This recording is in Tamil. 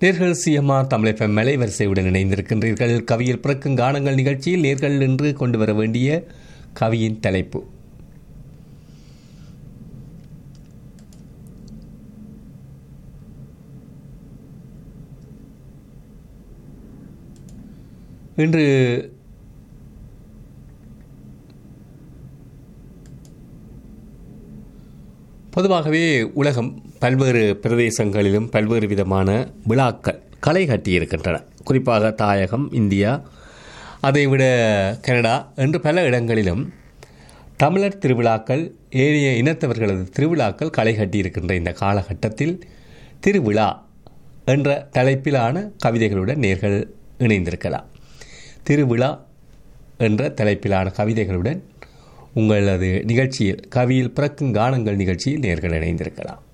நேர்கள் சிஎம்ஆர் தமிழ் எஃப்எம் மலை வரிசையுடன் இணைந்திருக்கின்றீர்கள் கவியில் பிறக்கும் கானங்கள் நிகழ்ச்சியில் நேர்கள் நின்று கொண்டு வர வேண்டிய கவியின் தலைப்பு இன்று பொதுவாகவே உலகம் பல்வேறு பிரதேசங்களிலும் பல்வேறு விதமான விழாக்கள் களை கட்டியிருக்கின்றன குறிப்பாக தாயகம் இந்தியா அதைவிட கனடா என்று பல இடங்களிலும் தமிழர் திருவிழாக்கள் ஏனைய இனத்தவர்களது திருவிழாக்கள் களை கட்டியிருக்கின்ற இந்த காலகட்டத்தில் திருவிழா என்ற தலைப்பிலான கவிதைகளுடன் நேர்கள் இணைந்திருக்கலாம் திருவிழா என்ற தலைப்பிலான கவிதைகளுடன் உங்களது நிகழ்ச்சியில் கவியில் பிறக்கும் கானங்கள் நிகழ்ச்சியில் நேர்கள் இணைந்திருக்கலாம்